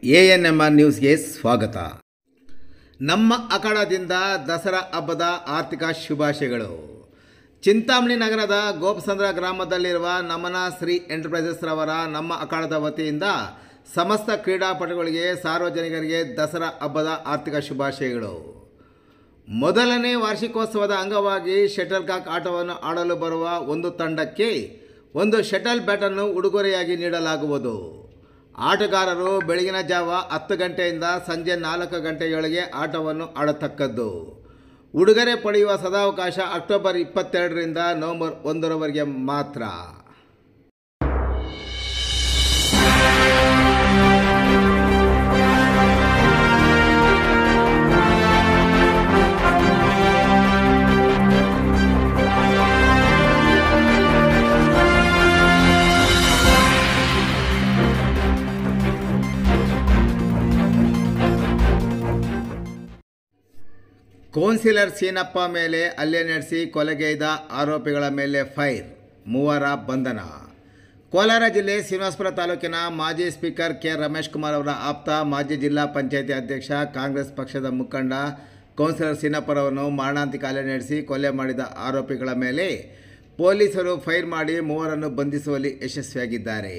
A N M R ನ್ಯೂಸ್ಗೆ ಸ್ವಾಗತ ನಮ್ಮ ಅಖಾಡದಿಂದ ದಸರಾ ಹಬ್ಬದ ಆರ್ಥಿಕ ಶುಭಾಶಯಗಳು ಚಿಂತಾಮಣಿ ನಗರದ ಗೋಪಸಂದ್ರ ಗ್ರಾಮದಲ್ಲಿರುವ ನಮನ ಶ್ರೀ ಎಂಟರ್ಪ್ರೈಸಸ್ ರವರ ನಮ್ಮ ಅಖಾಡದ ವತಿಯಿಂದ ಸಮಸ್ತ ಕ್ರೀಡಾಪಟುಗಳಿಗೆ ಸಾರ್ವಜನಿಕರಿಗೆ ದಸರಾ ಹಬ್ಬದ ಆರ್ಥಿಕ ಶುಭಾಶಯಗಳು ಮೊದಲನೇ ವಾರ್ಷಿಕೋತ್ಸವದ ಅಂಗವಾಗಿ ಶಟಲ್ ಕಾಕ್ ಆಟವನ್ನು ಆಡಲು ಬರುವ ಒಂದು ತಂಡಕ್ಕೆ ಒಂದು ಶಟಲ್ ಬ್ಯಾಟನ್ನು ಉಡುಗೊರೆಯಾಗಿ ನೀಡಲಾಗುವುದು ಆಟಗಾರರು ಬೆಳಗಿನ ಜಾವ ಹತ್ತು ಗಂಟೆಯಿಂದ ಸಂಜೆ ನಾಲ್ಕು ಗಂಟೆಯೊಳಗೆ ಆಟವನ್ನು ಆಡತಕ್ಕದ್ದು ಉಡುಗೊರೆ ಪಡೆಯುವ ಸದಾವಕಾಶ ಅಕ್ಟೋಬರ್ ಇಪ್ಪತ್ತೆರಡರಿಂದ ನವೆಂಬರ್ ಒಂದರವರೆಗೆ ಮಾತ್ರ ಕೌನ್ಸಿಲರ್ ಸೀನಪ್ಪ ಮೇಲೆ ಹಲ್ಲೆ ನಡೆಸಿ ಕೊಲೆಗೈದ ಆರೋಪಿಗಳ ಮೇಲೆ ಫೈರ್ ಮೂವರ ಬಂಧನ ಕೋಲಾರ ಜಿಲ್ಲೆ ಶ್ರೀನಿವಾಸಪುರ ತಾಲೂಕಿನ ಮಾಜಿ ಸ್ಪೀಕರ್ ಕೆ ರಮೇಶ್ ಕುಮಾರ್ ಅವರ ಆಪ್ತ ಮಾಜಿ ಜಿಲ್ಲಾ ಪಂಚಾಯತಿ ಅಧ್ಯಕ್ಷ ಕಾಂಗ್ರೆಸ್ ಪಕ್ಷದ ಮುಖಂಡ ಕೌನ್ಸಿಲರ್ ಸೀನಪ್ಪರವನ್ನು ಮಾರಣಾಂತಿಕ ಹಲ್ಲೆ ನಡೆಸಿ ಕೊಲೆ ಮಾಡಿದ ಆರೋಪಿಗಳ ಮೇಲೆ ಪೊಲೀಸರು ಫೈರ್ ಮಾಡಿ ಮೂವರನ್ನು ಬಂಧಿಸುವಲ್ಲಿ ಯಶಸ್ವಿಯಾಗಿದ್ದಾರೆ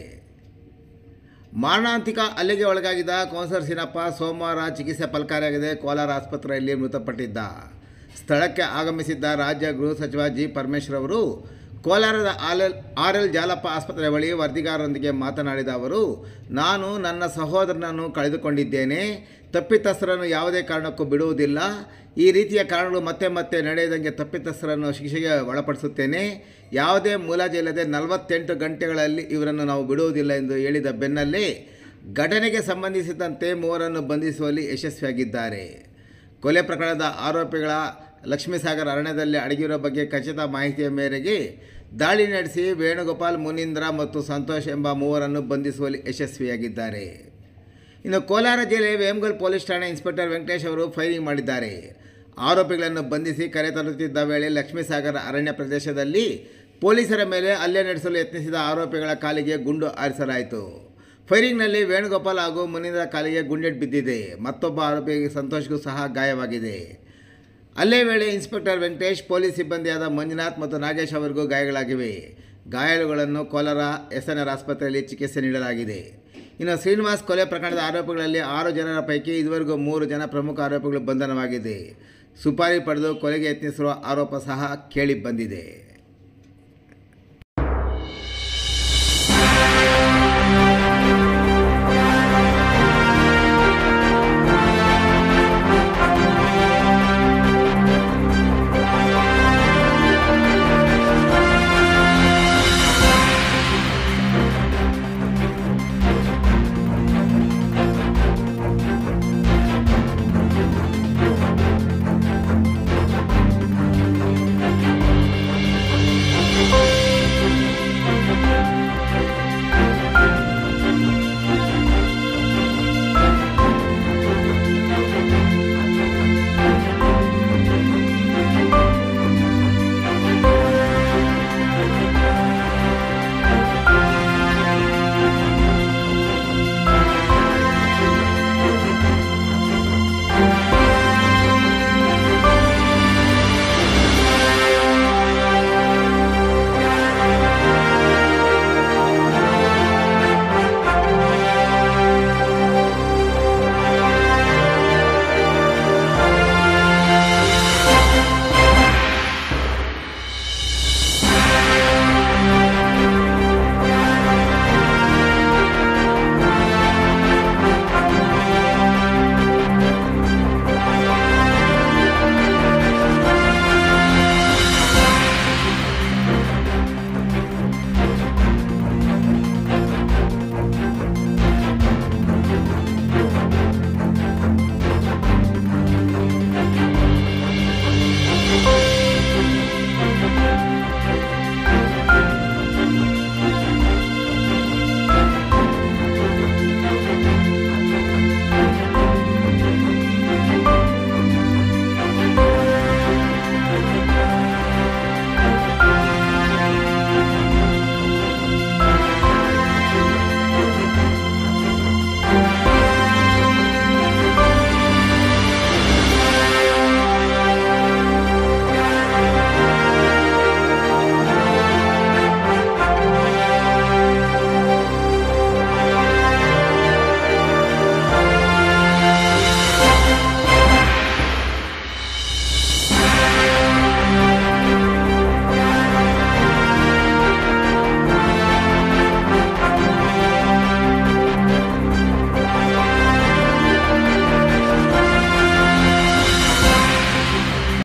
ಮಾರಣಾಂತಿಕ ಹಲ್ಲೆಗೆ ಒಳಗಾಗಿದ್ದ ಕೌನ್ಸಲರ್ ಸಿನಪ್ಪ ಸೋಮವಾರ ಚಿಕಿತ್ಸೆ ಫಲಕಾರಿಯಾಗಿದೆ ಕೋಲಾರ ಆಸ್ಪತ್ರೆಯಲ್ಲಿ ಮೃತಪಟ್ಟಿದ್ದ ಸ್ಥಳಕ್ಕೆ ಆಗಮಿಸಿದ್ದ ರಾಜ್ಯ ಗೃಹ ಸಚಿವ ಜಿ ಪರಮೇಶ್ವರ್ ಅವರು ಕೋಲಾರದ ಆಲ್ ಎಲ್ ಆರ್ ಎಲ್ ಜಾಲಪ್ಪ ಆಸ್ಪತ್ರೆ ಬಳಿ ವರದಿಗಾರರೊಂದಿಗೆ ಮಾತನಾಡಿದ ಅವರು ನಾನು ನನ್ನ ಸಹೋದರನನ್ನು ಕಳೆದುಕೊಂಡಿದ್ದೇನೆ ತಪ್ಪಿತಸ್ಥರನ್ನು ಯಾವುದೇ ಕಾರಣಕ್ಕೂ ಬಿಡುವುದಿಲ್ಲ ಈ ರೀತಿಯ ಕಾರಣಗಳು ಮತ್ತೆ ಮತ್ತೆ ನಡೆಯದಂಗೆ ತಪ್ಪಿತಸ್ಥರನ್ನು ಶಿಕ್ಷೆಗೆ ಒಳಪಡಿಸುತ್ತೇನೆ ಯಾವುದೇ ಮುಲಾಜಿ ಇಲ್ಲದೆ ನಲವತ್ತೆಂಟು ಗಂಟೆಗಳಲ್ಲಿ ಇವರನ್ನು ನಾವು ಬಿಡುವುದಿಲ್ಲ ಎಂದು ಹೇಳಿದ ಬೆನ್ನಲ್ಲೇ ಘಟನೆಗೆ ಸಂಬಂಧಿಸಿದಂತೆ ಮೂವರನ್ನು ಬಂಧಿಸುವಲ್ಲಿ ಯಶಸ್ವಿಯಾಗಿದ್ದಾರೆ ಕೊಲೆ ಪ್ರಕರಣದ ಆರೋಪಿಗಳ ಲಕ್ಷ್ಮೀಸಾಗರ್ ಅರಣ್ಯದಲ್ಲಿ ಅಡಗಿರೋ ಬಗ್ಗೆ ಖಚಿತ ಮಾಹಿತಿಯ ಮೇರೆಗೆ ದಾಳಿ ನಡೆಸಿ ವೇಣುಗೋಪಾಲ್ ಮುನೀಂದ್ರ ಮತ್ತು ಸಂತೋಷ್ ಎಂಬ ಮೂವರನ್ನು ಬಂಧಿಸುವಲ್ಲಿ ಯಶಸ್ವಿಯಾಗಿದ್ದಾರೆ ಇನ್ನು ಕೋಲಾರ ಜಿಲ್ಲೆ ವೇಮಗಲ್ ಪೊಲೀಸ್ ಠಾಣೆ ಇನ್ಸ್ಪೆಕ್ಟರ್ ವೆಂಕಟೇಶ್ ಅವರು ಫೈರಿಂಗ್ ಮಾಡಿದ್ದಾರೆ ಆರೋಪಿಗಳನ್ನು ಬಂಧಿಸಿ ಕರೆ ತರುತ್ತಿದ್ದ ವೇಳೆ ಲಕ್ಷ್ಮೀಸಾಗರ ಅರಣ್ಯ ಪ್ರದೇಶದಲ್ಲಿ ಪೊಲೀಸರ ಮೇಲೆ ಹಲ್ಲೆ ನಡೆಸಲು ಯತ್ನಿಸಿದ ಆರೋಪಿಗಳ ಕಾಲಿಗೆ ಗುಂಡು ಹಾರಿಸಲಾಯಿತು ಫೈರಿಂಗ್ನಲ್ಲಿ ವೇಣುಗೋಪಾಲ್ ಹಾಗೂ ಮುನೀಂದ್ರ ಕಾಲಿಗೆ ಗುಂಡೆಟ್ ಬಿದ್ದಿದೆ ಮತ್ತೊಬ್ಬ ಆರೋಪಿ ಸಂತೋಷ್ಗೂ ಸಹ ಗಾಯವಾಗಿದೆ ಅಲ್ಲೇ ವೇಳೆ ಇನ್ಸ್ಪೆಕ್ಟರ್ ವೆಂಕಟೇಶ್ ಪೊಲೀಸ್ ಸಿಬ್ಬಂದಿಯಾದ ಮಂಜುನಾಥ್ ಮತ್ತು ನಾಗೇಶ್ ಅವರಿಗೂ ಗಾಯಗಳಾಗಿವೆ ಗಾಯಾಳುಗಳನ್ನು ಕೋಲಾರ ಎಸ್ ಎನ್ ಆರ್ ಆಸ್ಪತ್ರೆಯಲ್ಲಿ ಚಿಕಿತ್ಸೆ ನೀಡಲಾಗಿದೆ ಇನ್ನು ಶ್ರೀನಿವಾಸ್ ಕೊಲೆ ಪ್ರಕರಣದ ಆರೋಪಿಗಳಲ್ಲಿ ಆರು ಜನರ ಪೈಕಿ ಇದುವರೆಗೂ ಮೂರು ಜನ ಪ್ರಮುಖ ಆರೋಪಿಗಳು ಬಂಧನವಾಗಿದೆ ಸುಪಾರಿ ಪಡೆದು ಕೊಲೆಗೆ ಯತ್ನಿಸಿರುವ ಆರೋಪ ಸಹ ಕೇಳಿ ಬಂದಿದೆ